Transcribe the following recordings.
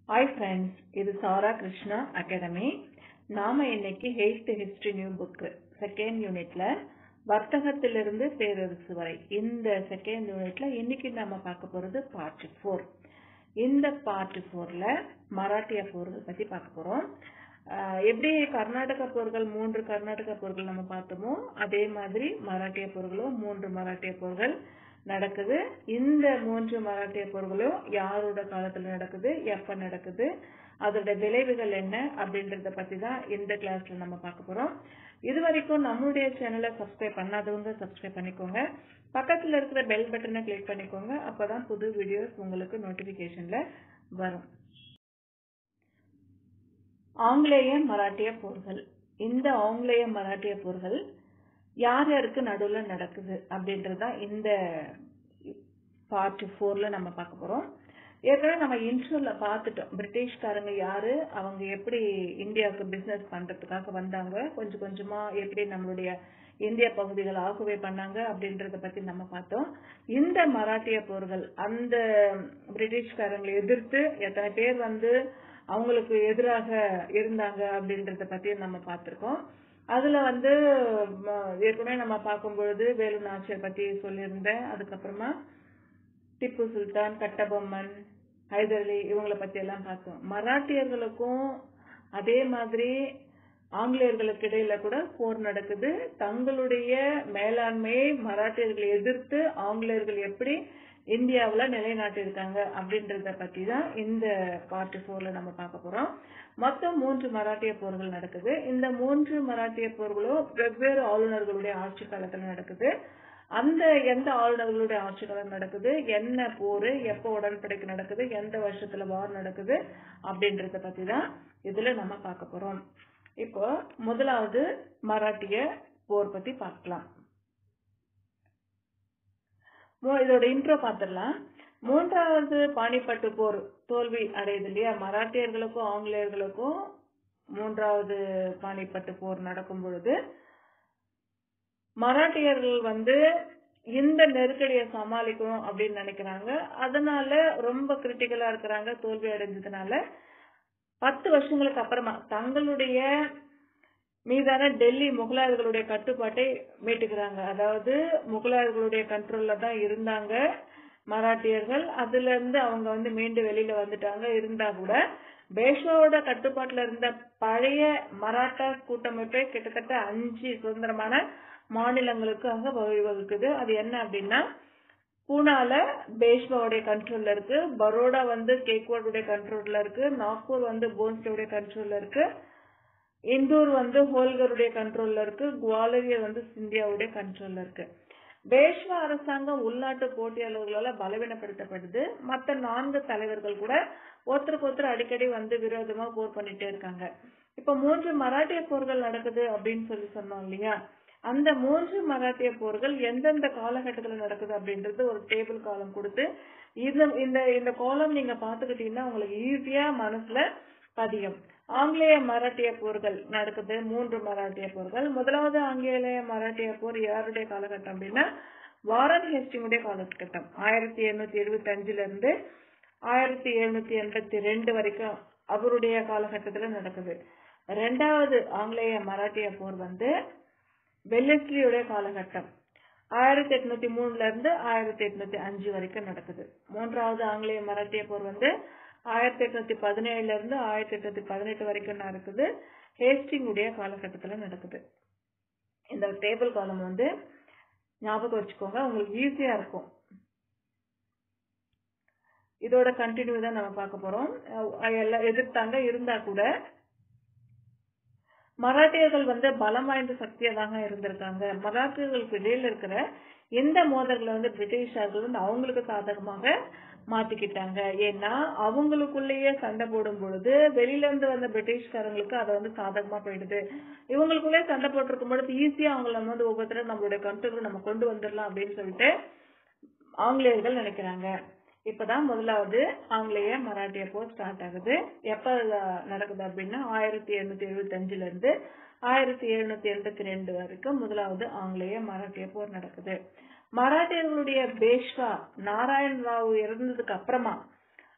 hi friends இது சாரா Krishna academy நாம இன்னைக்கு health history new book second யூனிட்ல வர்த்தகத்திலிருந்து பேரரசு வரை இந்த செகண்ட் யூனிட்ல இன்னைக்கு நாம பார்க்க போறது பார்ட் ஃபோர் இந்த பார்ட் ஃபோர்ல மராட்டிய போர்கள் பத்தி பார்க்க போறோம் ஆஹ் எப்படி கர்நாடக போர்கள் மூன்று கர்நாடக போர்கள் நம்ம பார்த்தோமோ அதே மாதிரி மராட்டிய போர்களும் மூன்று மராட்டிய போர்கள் நடக்குது இந்த மூன்று மராட்டிய போர்களும் யாரோட காலத்துல நடக்குது எப்ப நடக்குது அதோட விளைவுகள் என்ன அப்படின்றத பத்தி தான் இந்த கிளாஸ்ல நம்ம பார்க்க போறோம் இது வரைக்கும் நம்மளுடைய சேனலை சப்ஸ்கிரைப் பண்ணாதவங்க சப்ஸ்கிரைப் பண்ணிக்கோங்க பக்கத்துல இருக்கிற பெல் பட்டனை கிளிக் பண்ணிக்கோங்க அப்பதான் புது வீடியோஸ் உங்களுக்கு நோட்டிபிகேஷன்ல வரும் ஆங்கிலேய மராட்டிய போர்கள் இந்த ஆங்கிலேய மராட்டிய போர்கள் யார் யாருக்கு நடுவுல நடக்குது அப்படின்றது தான் இந்த பார்ட் ஃபோர்ல நம்ம பார்க்க போறோம் ஏற்கனவே நம்ம இன்ட்ரோல பார்த்துட்டோம் பிரிட்டிஷ்காரங்க யாரு அவங்க எப்படி இந்தியாவுக்கு பிசினஸ் பண்றதுக்காக வந்தாங்க கொஞ்சம் கொஞ்சமா எப்படி நம்மளுடைய இந்திய பகுதிகள் ஆக்குவே பண்ணாங்க அப்படின்றத பத்தி நம்ம பார்த்தோம் இந்த மராட்டிய போர்கள் அந்த பிரிட்டிஷ்காரங்களை எதிர்த்து எத்தனை பேர் வந்து அவங்களுக்கு எதிராக இருந்தாங்க அப்படின்றத பத்தியும் நம்ம பார்த்திருக்கோம் அதுல வந்து ம, ஏற்கனவே நம்ம பார்க்கும் பொழுது வேலு நாச்சியார் பத்தி சொல்லியிருந்தேன் அதுக்கப்புறமா திப்பு சுல்தான் கட்டபொம்மன் ஹைதர் அலி இவங்கள பத்தி எல்லாம் பார்த்தோம் மராட்டியர்களுக்கும் அதே மாதிரி ஆங்கிலேயர்களுக்கு இடையில கூட போர் நடக்குது தங்களுடைய மேலாண்மையை மராட்டியர்களை எதிர்த்து ஆங்கிலேயர்கள் எப்படி இந்தியாவுல நிலைநாட்டியிருக்காங்க அப்படின்றத பத்தி தான் இந்த பார்ட் ஃபோர்ல நம்ம பார்க்க போறோம் மொத்தம் மூன்று மராட்டிய போர்கள் நடக்குது இந்த மூன்று மராட்டிய போர்களும் வெவ்வேறு ஆளுநர்களுடைய ஆட்சி காலத்துல நடக்குது அந்த எந்த ஆளுநர்களுடைய ஆட்சி காலம் நடக்குது என்ன போர் எப்போ உடன்படிக்கை நடக்குது எந்த வருஷத்துல வார் நடக்குது அப்படின்றத பத்தி தான் இதுல நம்ம பார்க்க போறோம் இப்போ முதலாவது மராட்டிய போர் பத்தி பார்க்கலாம் மு- இதோட இன்ட்ரோ பார்த்துடலாம் மூன்றாவது பானிப்பட்டு போர் தோல்வி அடையுது இல்லையா மராட்டியர்களுக்கும் ஆங்கிலேயர்களுக்கும் மூன்றாவது பானிப்பட்டு போர் நடக்கும் பொழுது மராட்டியர்கள் வந்து இந்த நெருக்கடியை சமாளிக்கணும் அப்படின்னு நினைக்கிறாங்க அதனால ரொம்ப கிரிட்டிக்கலா இருக்கிறாங்க தோல்வி அடைஞ்சதுனால பத்து வருஷங்களுக்கு அப்புறமா தங்களுடைய மீதான டெல்லி முகலாயர்களுடைய கட்டுப்பாட்டை மீட்டுக்கிறாங்க அதாவது முகலாயர்களுடைய கண்ட்ரோல்ல தான் இருந்தாங்க மராட்டியர்கள் அதுல இருந்து அவங்க வந்து மீண்டு வெளியில வந்துட்டாங்க இருந்தா கூட பேஷ்வாவோட கட்டுப்பாட்டுல இருந்த பழைய மராட்டா கூட்டமைப்பை கிட்டத்தட்ட அஞ்சு சுதந்திரமான மாநிலங்களுக்காக வழிவகுக்குது அது என்ன அப்படின்னா பூனால பேஷ்வாவுடைய கண்ட்ரோல்ல இருக்கு பரோடா வந்து கேக்வாடுடைய கண்ட்ரோல்ல இருக்கு நாக்பூர் வந்து போன்ஸ்டேவுடைய கண்ட்ரோல்ல இருக்கு இந்தூர் வந்து ஹோல்கருடைய கண்ட்ரோல்ல இருக்கு குவாலியர் வந்து சிந்தியாவுடைய கண்ட்ரோல்ல இருக்கு பேஷ்வா அரசாங்கம் உள்நாட்டு போட்டியாளர்களால பலவீனப்படுத்தப்படுது மத்த நான்கு தலைவர்கள் கூட ஒருத்தருக்கு ஒருத்தர் அடிக்கடி வந்து விரோதமா போர் பண்ணிட்டே இருக்காங்க இப்ப மூன்று மராட்டிய போர்கள் நடக்குது அப்படின்னு சொல்லி சொன்னோம் இல்லையா அந்த மூன்று மராட்டிய போர்கள் எந்தெந்த காலகட்டத்துல நடக்குது அப்படின்றது ஒரு டேபிள் காலம் கொடுத்து இந்த இந்த இந்த காலம் நீங்க பாத்துக்கிட்டீங்கன்னா உங்களுக்கு ஈஸியா மனசுல பதியும் ஆங்கிலேய மராட்டிய போர்கள் நடக்குது மூன்று மராட்டிய போர்கள் முதலாவது ஆங்கிலேய மராட்டிய போர் யாருடைய காலகட்டம் அப்படின்னா வாரன் ஹேஸ்டிங்குடைய காலகட்டம் ஆயிரத்தி எண்ணூத்தி எழுபத்தி அஞ்சுல இருந்து ஆயிரத்தி எழுநூத்தி எண்பத்தி ரெண்டு வரைக்கும் அவருடைய காலகட்டத்துல நடக்குது ரெண்டாவது ஆங்கிலேய மராட்டிய போர் வந்து வெல்லஸ்லியுடைய காலகட்டம் ஆயிரத்தி எட்நூத்தி மூணுல இருந்து ஆயிரத்தி எட்நூத்தி அஞ்சு வரைக்கும் நடக்குது மூன்றாவது ஆங்கிலேய மராட்டிய போர் வந்து ஆயிரத்தி எட்நூத்தி பதினேழுல இருந்து ஆயிரத்தி எட்நூத்தி பதினெட்டு வரைக்கும் நடக்குது ஹேஸ்டிங்குடைய காலகட்டத்துல நடக்குது இந்த டேபிள் காலம் வந்து ஞாபகம் வச்சுக்கோங்க உங்களுக்கு ஈஸியா இருக்கும் இதோட கண்டினியூ தான் நம்ம பார்க்க போறோம் அஹ் எல்லாம் எதிர்த்தாங்க இருந்தா கூட மராட்டியர்கள் வந்து பலம் வாய்ந்த சக்தியா தாங்க இருந்திருக்காங்க மராட்டியர்களுக்கு இடையில இருக்கிற எந்த மோதல்களை வந்து பிரிட்டிஷார்கள் வந்து அவங்களுக்கு சாதகமாக மாத்திக்கிட்டாங்க ஏன்னா அவங்களுக்குள்ளேயே சண்டை போடும் பொழுது வெளியில இருந்து வந்த பிரிட்டிஷ்காரங்களுக்கு அதை வந்து சாதகமா போயிடுது இவங்களுக்குள்ளே சண்டை போட்டிருக்கும் பொழுது ஈஸியா அவங்கள நம்ம வந்து ஒவ்வொருத்தரும் நம்மளுடைய கண்ட்ரோல் நம்ம கொண்டு வந்துடலாம் அப்படின்னு சொல்லிட்டு ஆங்கிலேயர்கள் நினைக்கிறாங்க இப்பதான் முதலாவது ஆங்கிலேய மராட்டிய போர் ஸ்டார்ட் ஆகுது எப்ப நடக்குது அப்படின்னா ஆயிரத்தி எழுநூத்தி எழுபத்தி அஞ்சுல இருந்து ஆயிரத்தி எழுநூத்தி எண்பத்தி ரெண்டு வரைக்கும் முதலாவது ஆங்கிலேய மராட்டிய போர் நடக்குது மராட்டியர்களுடைய பேஷ்வா நாராயண் ராவ் இறந்ததுக்கு அப்புறமா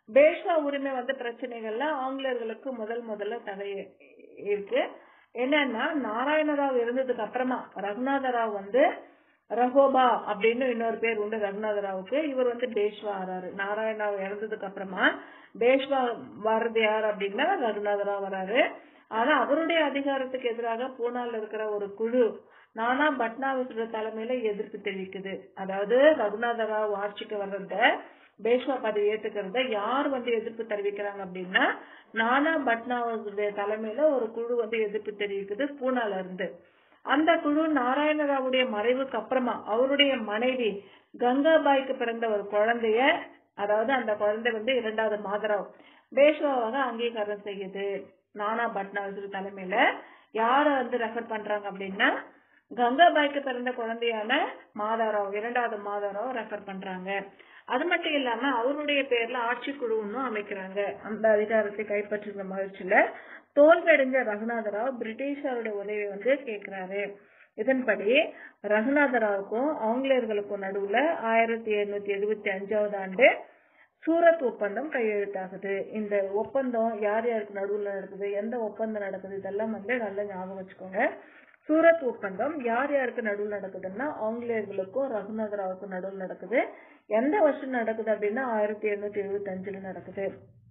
பேஷ்வா உரிமை வந்த பிரச்சனைகள்ல ஆங்கிலேயர்களுக்கு முதல் முதல்ல தடை இருக்கு என்னன்னா நாராயணராவ் இருந்ததுக்கு அப்புறமா ரகுநாத ராவ் வந்து ரகோபா அப்படின்னு இன்னொரு பேர் உண்டு ரகுநாத ராவுக்கு இவர் வந்து பேஷ்வா ஆறாரு நாராயணராவ் இறந்ததுக்கு அப்புறமா பேஷ்வா வர்றது யார் அப்படின்னா ரகுநாத ராவ் வராரு ஆனா அவருடைய அதிகாரத்துக்கு எதிராக பூனால இருக்கிற ஒரு குழு நானா பட்னாவிஸோட தலைமையில எதிர்ப்பு தெரிவிக்குது அதாவது ரகுநாத ராவ் ஆட்சிக்கு வர்றத பேஷ்வா பதவி ஏத்துக்கிறத யார் வந்து எதிர்ப்பு தெரிவிக்கிறாங்க அப்படின்னா நானா பட்னாவிஸுடைய தலைமையில ஒரு குழு வந்து எதிர்ப்பு தெரிவிக்குது பூனால இருந்து அந்த குழு நாராயணராவுடைய மறைவுக்கு அப்புறமா அவருடைய மனைவி கங்காபாய்க்கு பிறந்த ஒரு குழந்தைய அதாவது அந்த குழந்தை வந்து இரண்டாவது மாதராவ் பேஷ்வாவாக அங்கீகாரம் செய்யுது நானா பட்னாவிஸ் தலைமையில யார வந்து ரெஃபர் பண்றாங்க அப்படின்னா கங்காபாய்க்கு பிறந்த குழந்தையான மாதாராவ் இரண்டாவது மாதாராவ் ரெஃபர் பண்றாங்க அது மட்டும் இல்லாம அவருடைய பேர்ல ஆட்சி குழு ஒன்னும் அமைக்கிறாங்க அந்த அதிகாரத்தை கைப்பற்றுகிற மகிழ்ச்சியில தோல்வியடைஞ்ச ரகுநாதராவ் பிரிட்டிஷாருடைய உதவி வந்து கேக்குறாரு இதன்படி ரகுநாதராவுக்கும் ஆங்கிலேயர்களுக்கும் நடுவுல ஆயிரத்தி எழுநூத்தி எழுபத்தி அஞ்சாவது ஆண்டு சூரத் ஒப்பந்தம் கையெழுத்தாகுது இந்த ஒப்பந்தம் யார் யாருக்கு நடுவுல நடக்குது எந்த ஒப்பந்தம் நடக்குது இதெல்லாம் வந்து நல்லா ஞாபகம் வச்சுக்கோங்க சூரத் ஒப்பந்தம் யார் யாருக்கு நடுவில் நடக்குதுன்னா ஆங்கிலேயர்களுக்கும் ரகுநாதராவுக்கும் நடுவில் நடக்குது எந்த வருஷம் நடக்குது அப்படின்னா ஆயிரத்தி எழுநூத்தி எழுபத்தி அஞ்சுல நடக்குது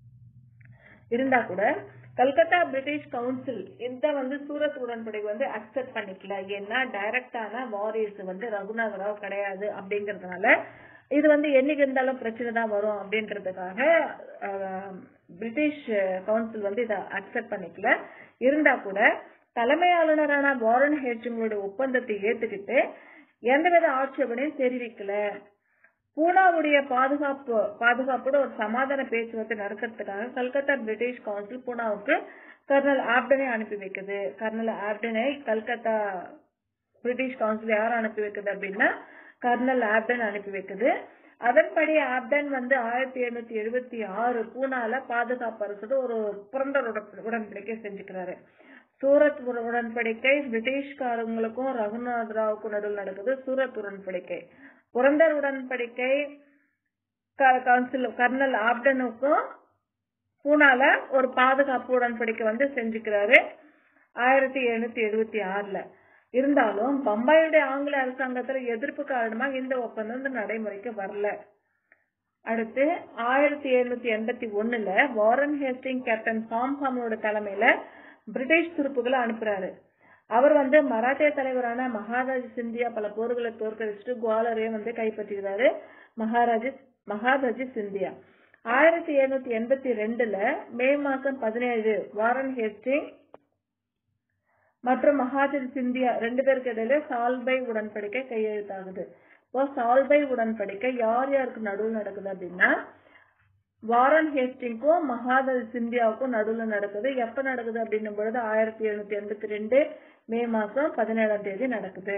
இருந்தா கூட கல்கத்தா பிரிட்டிஷ் கவுன்சில் இந்த வந்து சூரத் உடன்படிக்கை வந்து அக்செப்ட் பண்ணிக்கல ஏன்னா டைரக்டான வாரியர்ஸ் வந்து ரகுநாதராவ் கிடையாது அப்படிங்கறதுனால இது வந்து என்னைக்கு இருந்தாலும் பிரச்சனை தான் வரும் அப்படின்றதுக்காக பிரிட்டிஷ் கவுன்சில் வந்து இதை அக்செப்ட் பண்ணிக்கல இருந்தா கூட தலைமை ஆளுநரான வாரன் ஹேஸ்டிங்களுடைய ஒப்பந்தத்தை ஏத்துக்கிட்டு எந்தவித ஆட்சேபனையும் தெரிவிக்கல பூனாவுடைய பாதுகாப்பு பாதுகாப்போட ஒரு சமாதான பேச்சுவார்த்தை நடத்துறதுக்காக கல்கத்தா பிரிட்டிஷ் கவுன்சில் பூனாவுக்கு கர்னல் ஆப்டனை அனுப்பி வைக்குது கர்னல் ஆப்டனை கல்கத்தா பிரிட்டிஷ் கவுன்சில் யார் அனுப்பி வைக்குது அப்படின்னா கர்னல் ஆப்டன் அனுப்பி வைக்குது அதன்படி ஆப்டன் வந்து ஆயிரத்தி எழுநூத்தி எழுபத்தி ஆறு பூனால பாதுகாப்பு அரசோட ஒரு புரண்டர் உடன்படிக்கை செஞ்சுக்கிறாரு சூரத் உடன்படிக்கை பிரிட்டிஷ்காரங்களுக்கும் ரகுநாத் ராவுக்கும் நடுவில் நடக்குது சூரத் உடன்படிக்கை புரந்தர் உடன்படிக்கை கவுன்சில் கர்னல் ஆப்டனுக்கும் பூனால ஒரு பாதுகாப்பு உடன்படிக்கை வந்து செஞ்சுக்கிறாரு ஆயிரத்தி எழுநூத்தி எழுபத்தி ஆறுல இருந்தாலும் பம்பாயுடைய ஆங்கில அரசாங்கத்துல எதிர்ப்பு காரணமா இந்த ஒப்பந்தம் வந்து நடைமுறைக்கு வரல அடுத்து ஆயிரத்தி எழுநூத்தி எண்பத்தி ஒண்ணுல வாரன் ஹேஸ்டிங் கேப்டன் சாம்ஹாமோட தலைமையில பிரிட்டிஷ் துருப்புகளை அனுப்புறாரு அவர் வந்து மராட்டிய தலைவரான மகாராஜ் சிந்தியா பல போர்களை தோற்கடிச்சுட்டு குவாலரையும் வந்து கைப்பற்றுகிறாரு மகாராஜ் மகாராஜ் சிந்தியா ஆயிரத்தி எழுநூத்தி எண்பத்தி ரெண்டுல மே மாசம் பதினேழு வாரன் ஹேஸ்டிங் மற்றும் மகாஜன் சிந்தியா ரெண்டு பேருக்கு இடையில சால்பை உடன்படிக்கை கையெழுத்தாகுது இப்போ சால்பை உடன்படிக்கை யார் யாருக்கு நடுவில் நடக்குது அப்படின்னா வாரன் ஹேஸ்டிங்க்கும் மகாதல் சிந்தியாவுக்கும் நடுவில் நடக்குது எப்ப நடக்குது அப்படின்னும் பொழுது ஆயிரத்தி எழுநூத்தி எண்பத்தி ரெண்டு மே மாசம் பதினேழாம் தேதி நடக்குது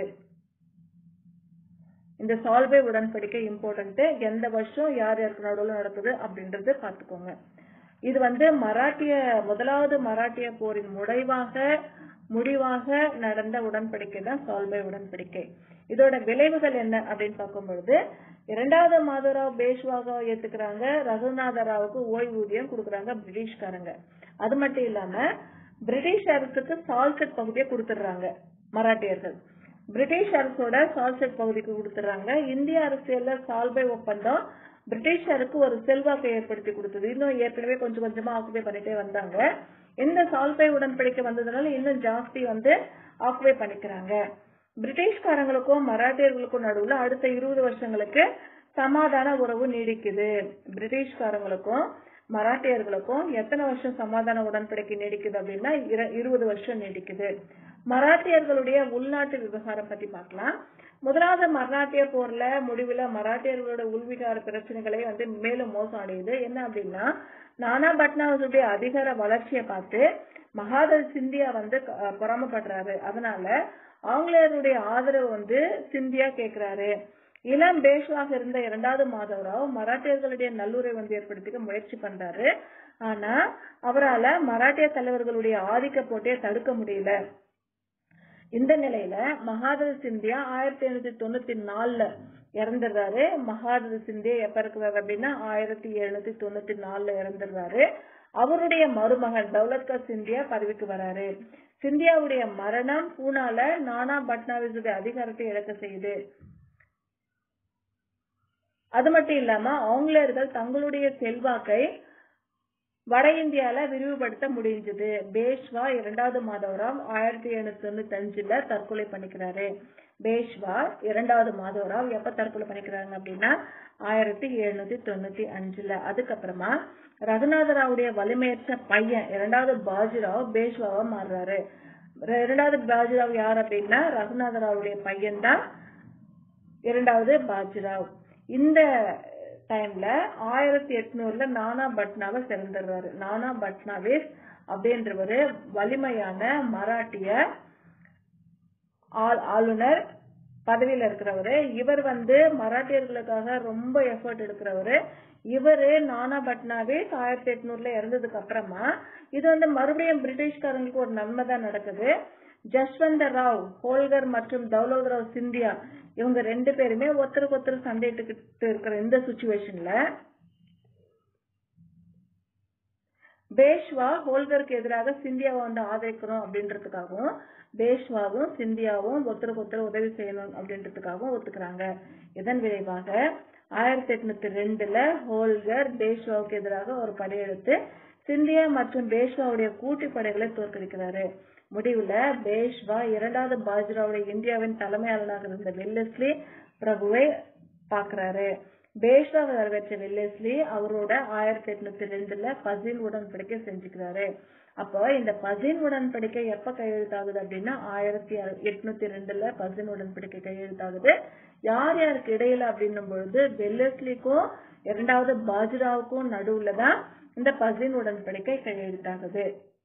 இந்த சால்பை உடன்படிக்கை இம்பார்ட்டன்ட் எந்த வருஷம் யார் யாருக்கு நடுவில் நடக்குது அப்படின்றது பாத்துக்கோங்க இது வந்து மராட்டிய முதலாவது மராட்டிய போரின் முடிவாக முடிவாக நடந்த உடன்படிக்கை தான் சால்பை உடன்படிக்கை இதோட விளைவுகள் என்ன அப்படின்னு பார்க்கும் பொழுது இரண்டாவது மாதராவ் பேஷ்வாக ஏத்துக்கிறாங்க ரகுநாத ராவுக்கு ஓய்வூதியம் கொடுக்கறாங்க பிரிட்டிஷ்காரங்க அது மட்டும் இல்லாம பிரிட்டிஷ் அரசுக்கு சால்செட் பகுதியை கொடுத்துடுறாங்க மராட்டியர்கள் பிரிட்டிஷ் அரசோட சால்செட் பகுதிக்கு கொடுத்துடுறாங்க இந்திய அரசியல்ல சால்பை ஒப்பந்தம் பிரிட்டிஷருக்கு ஒரு செல்வாக்கை ஏற்படுத்தி கொடுத்தது இன்னும் ஏற்கனவே கொஞ்சம் கொஞ்சமா ஆக்குபை பண்ணிட்டே வந்தாங்க இந்த சால்பை உடன்படிக்கை வந்ததுனால இன்னும் ஜாஸ்தி வந்து ஆக்குபை பண்ணிக்கிறாங்க பிரிட்டிஷ்காரங்களுக்கும் மராட்டியர்களுக்கும் நடுவுல அடுத்த இருபது வருஷங்களுக்கு சமாதான உறவு நீடிக்குது பிரிட்டிஷ்காரங்களுக்கும் மராட்டியர்களுக்கும் எத்தனை வருஷம் சமாதான உடன்படிக்கை நீடிக்குது அப்படின்னா இருபது வருஷம் நீடிக்குது மராட்டியர்களுடைய உள்நாட்டு விவகாரம் பத்தி பார்க்கலாம் முதலாவது மராட்டிய போர்ல முடிவுல மராட்டியர்களோட உள்விகார பிரச்சனைகளை வந்து மேலும் மோசம் அடையுது என்ன அப்படின்னா நானா பட்னாவதுடைய அதிகார வளர்ச்சியை பார்த்து மகாதல் சிந்தியா வந்து பொறாமப்படுறாரு அதனால ஆங்கிலேயருடைய ஆதரவு வந்து சிந்தியா கேக்குறாரு இளம் பேஷ்வாக இருந்த இரண்டாவது மாதவராவ் மராட்டியர்களுடைய நல்லுறை வந்து ஏற்படுத்திக்க முயற்சி பண்றாரு ஆனா அவரால மராட்டிய தலைவர்களுடைய ஆதிக்க போட்டியை தடுக்க முடியல இந்த நிலையில மகாதல் சிந்தியா ஆயிரத்தி எழுநூத்தி தொண்ணூத்தி நாலுல இறந்துடுறாரு மகாதர சிந்தியா எப்ப இருக்கிறாரு அப்படின்னா ஆயிரத்தி எழுநூத்தி தொண்ணூத்தி நாலுல இறந்துடுறாரு அவருடைய மருமகன் தௌலத்கர் சிந்தியா பதவிக்கு வராரு சிந்தியாவுடைய மரணம் பூனால நானா பட்னாவிஸுடைய அதிகாரத்தை இழக்க செய்யுது அது மட்டும் இல்லாம ஆங்கிலேயர்கள் தங்களுடைய செல்வாக்கை வட இந்தியால விரிவுபடுத்த முடிஞ்சது பேஷ்வா இரண்டாவது மாதவராவ் ஆயிரத்தி எழுநூத்தி தொண்ணூத்தி அஞ்சுல தற்கொலை பண்ணிக்கிறாரு பேஷ்வா இரண்டாவது மாதவராவ் எப்ப தற்கொலை பண்ணிக்கிறாங்க அப்படின்னா ஆயிரத்தி எழுநூத்தி தொண்ணூத்தி அஞ்சுல அதுக்கப்புறமா ரகுநாதராவுடைய வலிமையற்ற பையன் இரண்டாவது பாஜிராவ் பேஷ்வாவா மாறுறாரு இரண்டாவது பாஜிராவ் யார் அப்படின்னா ரகுநாதராவுடைய பையன் தான் இரண்டாவது பாஜிராவ் இந்த டைம்ல ஆயிரத்தி எட்நூறுல நானா பட்னாவை சிறந்துடுறாரு நானா பட்னாவிஸ் அப்படின்றவரு வலிமையான மராட்டிய ஆள் ஆளுநர் பதவியில இருக்கிறவரு இவர் வந்து மராட்டியர்களுக்காக ரொம்ப எஃபர்ட் எடுக்கிறவரு இவரு நானா பட்னாவிஸ் ஆயிரத்தி எட்நூறுல இறந்ததுக்கு அப்புறமா இது வந்து மறுபடியும் பிரிட்டிஷ்காரங்களுக்கு ஒரு நன்மை தான் நடக்குது ஜஸ்வந்த ராவ் ஹோல்கர் மற்றும் தௌலத் ராவ் சிந்தியா இவங்க ரெண்டு பேருமே ஒருத்தருக்கு ஒருத்தர் சண்டையிட்டுக்கிட்டு இருக்கிற இந்த சுச்சுவேஷன்ல பேஷ்வா ஹோல்கருக்கு எதிராக சிந்தியாவை வந்து ஆதரிக்கணும் அப்படின்றதுக்காகவும் பேஷ்வாவும் சிந்தியாவும் ஒருத்தருக்கு ஒருத்தர் உதவி செய்யணும் அப்படின்றதுக்காகவும் ஒத்துக்கிறாங்க இதன் விளைவாக ஆயிரத்தி எட்நூத்தி ரெண்டுல ஹோல்கர் பேஷ்வாவுக்கு எதிராக ஒரு படையெடுத்து சிந்தியா மற்றும் பேஷ்வாவுடைய கூட்டு படைகளை தோற்கடிக்கிறாரு முடிவுல பேஷ்வா இரண்டாவது பாஜ்ராவுடைய இந்தியாவின் தலைமையாளனாக இருந்த வெல்லஸ்லி பிரபுவை பாக்குறாரு பேஷ்வா வரவேற்ற வெல்லஸ்லி அவரோட ஆயிரத்தி எட்நூத்தி ரெண்டுல பசின் உடன்படிக்கை செஞ்சுக்கிறாரு அப்போ இந்த பசின் உடன்படிக்கை எப்ப கையெழுத்தாகுது அப்படின்னா ஆயிரத்தி எட்நூத்தி ரெண்டுல பசின் உடன்படிக்கை கையெழுத்தாகுது யார் யாருக்கு இடையில அப்படின்னும் பொழுது வெல்லஸ்லிக்கும் இரண்டாவது பாஜ்ராவுக்கும் நடுவுல தான் இந்த பசின் உடன்படிக்கை கையெழுத்தாகுது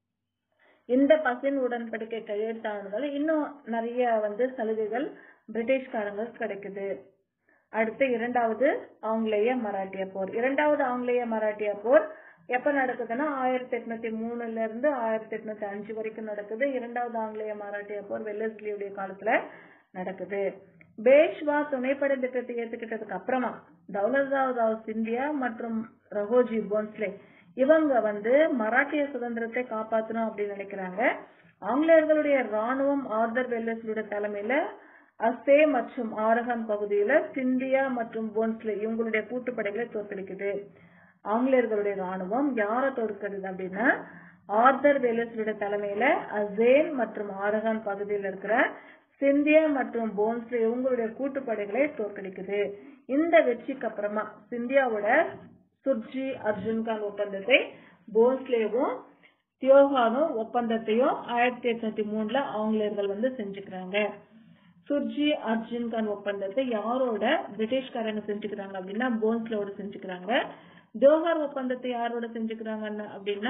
இந்த பசின் உடன்படிக்கை கையெழுத்தானதால இன்னும் நிறைய வந்து சலுகைகள் பிரிட்டிஷ்காரங்க கிடைக்குது அடுத்து இரண்டாவது ஆங்கிலேய மராட்டிய போர் இரண்டாவது ஆங்கிலேய மராட்டிய போர் எப்ப நடக்குதுன்னா ஆயிரத்தி எட்நூத்தி மூணுல இருந்து ஆயிரத்தி எட்நூத்தி அஞ்சு வரைக்கும் நடக்குது இரண்டாவது ஆங்கிலேய மராட்டிய போர் வெல்லஸ்லியுடைய காலத்துல நடக்குது பேஷ்வா துணைப்படை திட்டத்தை ஏத்துக்கிட்டதுக்கு அப்புறமா தௌலத்ராவ் ராவ் சிந்தியா மற்றும் ரகோஜி போன்ஸ்லே இவங்க வந்து மராட்டிய சுதந்திரத்தை காப்பாற்றணும் அப்படின்னு நினைக்கிறாங்க ஆங்கிலேயர்களுடைய ராணுவம் ஆர்தர் வெல்லஸ்லியோட தலைமையில அசே மற்றும் ஆரகான் பகுதியில சிந்தியா மற்றும் போன்ஸ்லே இவங்களுடைய கூட்டுப்படைகளை தோற்கடிக்குது ஆங்கிலேயர்களுடைய ராணுவம் யாரை தோற்கடிது அப்படின்னா ஆர்தர் வெல்லஸ்லியோட தலைமையில அசேன் மற்றும் ஆரகான் பகுதியில் இருக்கிற சிந்தியா மற்றும் போன்ஸ்லே இவங்களுடைய கூட்டுப்படைகளை தோற்கடிக்குது இந்த வெற்றிக்கு அப்புறமா சிந்தியாவோட சுர்ஜி அர்ஜுன்கான் ஒப்பந்தத்தை போன்ஸ்லேவும் தியோகானும் ஒப்பந்தத்தையும் ஆயிரத்தி எட்நூத்தி மூணுல ஆங்கிலேயர்கள் வந்து செஞ்சுக்கிறாங்க சுர்ஜி அர்ஜுன்கான் ஒப்பந்தத்தை யாரோட பிரிட்டிஷ்காரங்க செஞ்சுக்கிறாங்க அப்படின்னா போன்ஸ்லோட செஞ்சுக்கிறாங்க ஜோஹார் ஒப்பந்தத்தை யாரோட செஞ்சுக்கிறாங்க அப்படின்னா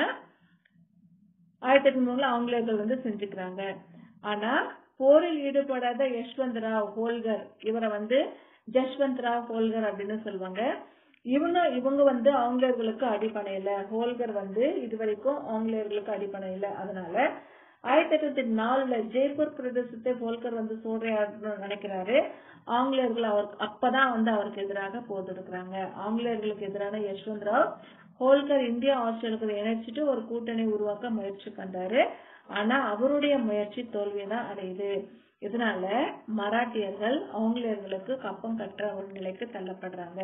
ஆயிரத்தி எட்நூத்தி மூணுல ஆங்கிலேயர்கள் வந்து செஞ்சுக்கிறாங்க ஆனா போரில் ஈடுபடாத யஷ்வந்த் ராவ் ஹோல்கர் இவரை வந்து ஜஷ்வந்த் ராவ் ஹோல்கர் அப்படின்னு சொல்லுவாங்க இவங்க இவங்க வந்து ஆங்கிலேயர்களுக்கு அடிப்படையில ஹோல்கர் வந்து இதுவரைக்கும் ஆங்கிலேயர்களுக்கு அடிப்படையில அதனால ஆயிரத்தி எட்நூத்தி நாலுல ஜெய்ப்பூர் பிரதேசத்தை ஹோல்கர் வந்து சூறையாடணும்னு நினைக்கிறாரு ஆங்கிலேயர்கள் அவர் அப்பதான் வந்து அவருக்கு எதிராக போர் தொடுக்கிறாங்க ஆங்கிலேயர்களுக்கு எதிரான யஷ்வந்த் ராவ் ஹோல்கர் இந்தியா ஆஸ்திரேலியாவுக்கு இணைச்சிட்டு ஒரு கூட்டணி உருவாக்க முயற்சி பண்றாரு ஆனா அவருடைய முயற்சி தோல்விதான் அடையுது இதனால மராட்டியர்கள் ஆங்கிலேயர்களுக்கு கப்பம் கற்ற ஒரு நிலைக்கு தள்ளப்படுறாங்க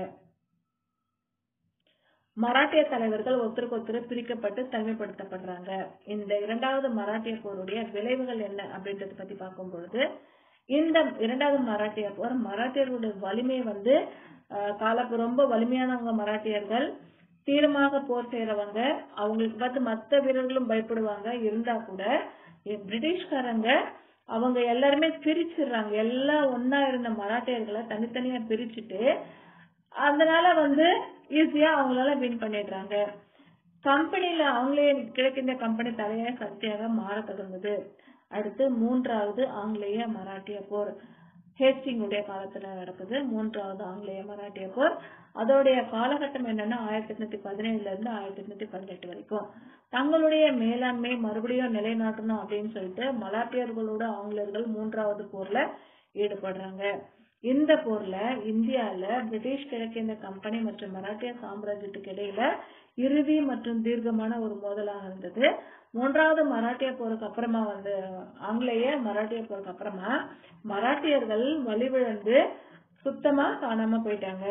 மராட்டிய தலைவர்கள் ஒருத்தருக்கு ஒருத்தர் பிரிக்கப்பட்டு தனிமைப்படுத்தப்படுறாங்க இந்த இரண்டாவது மராட்டிய போருடைய விளைவுகள் என்ன அப்படின்றத பத்தி பார்க்கும் பொழுது இந்த இரண்டாவது மராட்டிய போர் மராட்டியர்களுடைய வலிமை வந்து காலப்பு ரொம்ப வலிமையானவங்க மராட்டியர்கள் தீரமாக போர் செய்யறவங்க அவங்களுக்கு பார்த்து மத்த வீரர்களும் பயப்படுவாங்க இருந்தா கூட பிரிட்டிஷ்காரங்க அவங்க எல்லாருமே பிரிச்சிடுறாங்க எல்லாம் ஒன்னா இருந்த மராட்டியர்களை தனித்தனியா பிரிச்சுட்டு அதனால வந்து ஈஸியா அவங்களால வின் பண்ணிடுறாங்க கம்பெனில அவங்களே கிழக்கிந்திய கம்பெனி தலைய சக்தியாக மாற தொடங்குது அடுத்து மூன்றாவது ஆங்கிலேய மராட்டிய போர் ஹேஸ்டிங்குடைய காலத்துல நடக்குது மூன்றாவது ஆங்கிலேய மராட்டிய போர் அதோடைய காலகட்டம் என்னன்னா ஆயிரத்தி எட்நூத்தி பதினேழுல இருந்து ஆயிரத்தி எட்நூத்தி பதினெட்டு வரைக்கும் தங்களுடைய மேலாண்மை மறுபடியும் நிலைநாட்டணும் அப்படின்னு சொல்லிட்டு மலாட்டியர்களோட ஆங்கிலேயர்கள் மூன்றாவது போர்ல ஈடுபடுறாங்க இந்த போர்ல இந்தியால பிரிட்டிஷ் கிழக்கிந்திய கம்பெனி மற்றும் மராட்டிய சாம்ராஜ்யத்துக்கு இடையில இறுதி மற்றும் தீர்க்கமான ஒரு மோதலாக இருந்தது மூன்றாவது மராட்டிய போருக்கு அப்புறமா வந்து ஆங்கிலேய மராட்டிய போருக்கு அப்புறமா மராட்டியர்கள் வலிவிழந்து சுத்தமா காணாம போயிட்டாங்க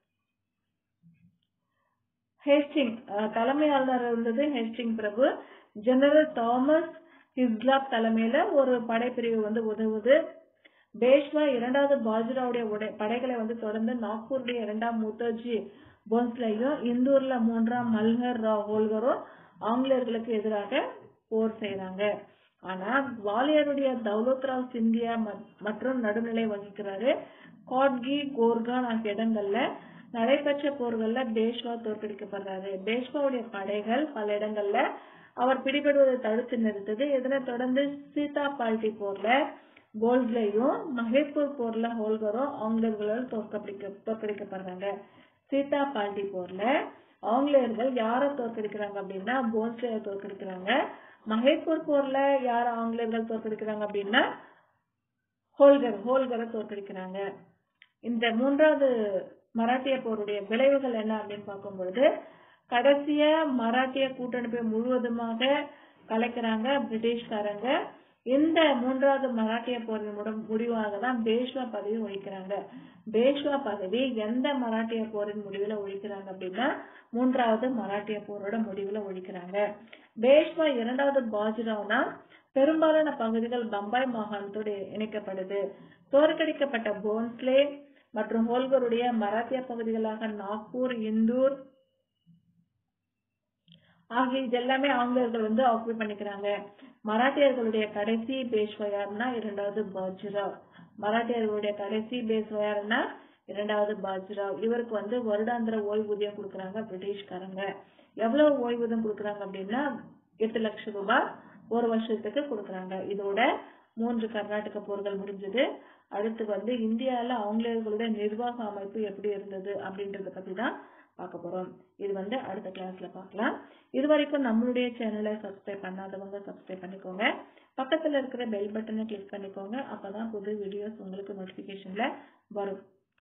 ஹேஸ்டிங் அஹ், தலைமை ஆளுநர் இருந்தது ஹேஸ்டிங் பிரபு ஜெனரல் தாமஸ் ஹிஸ்லாப் தலைமையில ஒரு படைப்பிரிவு வந்து உதவுது பேஷ்வா இரண்டாவது பாஜிராவுடைய உடை படைகளை வந்து தொடர்ந்து நாக்பூருடைய இரண்டாம் முத்தர்ஜி போன்ஸ்லையும் இந்தூர்ல மூன்றாம் மல்ஹர் ராவ் ஹோல்கரும் ஆங்கிலேயர்களுக்கு எதிராக போர் செய்றாங்க ஆனா குவாலியருடைய தௌலத் ராவ் சிந்தியா ம- மற்றும் நடுநிலை வகிக்கிறாரு காட்கி கோர்கான் ஆகிய இடங்கள்ல நடைபெற்ற போர்கள்ல பேஷ்வா தோற்கடிக்கப்படுறாரு பேஷ்வாவுடைய படைகள் பல இடங்கள்ல அவர் பிடிபடுவதை தடுத்து நிறுத்தது இதனைத் தொடர்ந்து சீதா பால்டி போர்ல போல்ஸ்லையும் மகேப்பூர் போர்ல ஹோல்கரும் ஆங்கிலேயர்களால் தோற்கடிக்க தோற்கடிக்கப்படுறாங்க சீதா பால்டி போர்ல ஆங்கிலேயர்கள் யாரை தோற்கடிக்கிறாங்க அப்படின்னா போல்ஸ்லேய தோற்கடிக்கிறாங்க மகேப்பூர் போர்ல யார ஆங்கிலேயர்கள் தோற்கடிக்கிறாங்க அப்படின்னா ஹோல்கர் ஹோல்கரை தோற்கடிக்கிறாங்க இந்த மூன்றாவது மராட்டிய போருடைய விளைவுகள் என்ன அப்படின்னு பார்க்கும் பொழுது கடைசியா மராட்டிய கூட்டமைப்பை முழுவதுமாக கலைக்கிறாங்க பிரிட்டிஷ்காரங்க இந்த மூன்றாவது மராட்டிய போரின் முடம்- முடிவாக தான் பேஷ்வா பதவி ஒழிக்கிறாங்க பேஷ்வா பதவி எந்த மராட்டிய போரின் முடிவுல ஒழிக்கிறாங்க அப்படின்னா மூன்றாவது மராட்டிய போரோட முடிவுல ஒழிக்கிறாங்க பேஷ்வா இரண்டாவது பாஜிராவ்னா பெரும்பாலான பகுதிகள் பம்பாய் மாகாணத்தோடு இணைக்கப்படுது தோற்கடிக்கப்பட்ட போன்ஸ்லே மற்றும் ஹோல்கருடைய மராத்திய பகுதிகளாக நாக்பூர் இந்தூர் ஆகிய இது எல்லாமே ஆங்கிலேயர்கள் வந்து ஆக்குபை பண்ணிக்கிறாங்க மராட்டியர்களுடைய கடைசி பேஷ்வா யாருன்னா இரண்டாவது பாஜிராவ் மராட்டியர்களுடைய கடைசி பேஷ்வா யாருன்னா இரண்டாவது பாஜிராவ் இவருக்கு வந்து வருடாந்திர ஓய்வூதியம் கொடுக்கறாங்க பிரிட்டிஷ்காரங்க எவ்வளவு ஓய்வூதியம் கொடுக்கறாங்க அப்படின்னா எட்டு லட்சம் ரூபாய் ஒரு வருஷத்துக்கு கொடுக்கறாங்க இதோட மூன்று கர்நாடக போர்கள் முடிஞ்சது அடுத்து வந்து இந்தியால ஆங்கிலேயர்களுடைய நிர்வாக அமைப்பு எப்படி இருந்தது அப்படின்றத பத்தி தான் பார்க்க போறோம் இது வந்து அடுத்த கிளாஸ்ல பார்க்கலாம் இது வரைக்கும் நம்மளுடைய சேனலை சப்ஸ்கிரைப் பண்ணாதவங்க சப்ஸ்கிரைப் பண்ணிக்கோங்க பக்கத்துல இருக்கிற பெல் பட்டனை கிளிக் பண்ணிக்கோங்க அப்பதான் புது வீடியோஸ் உங்களுக்கு நோட்டிபிகேஷன்ல வரும்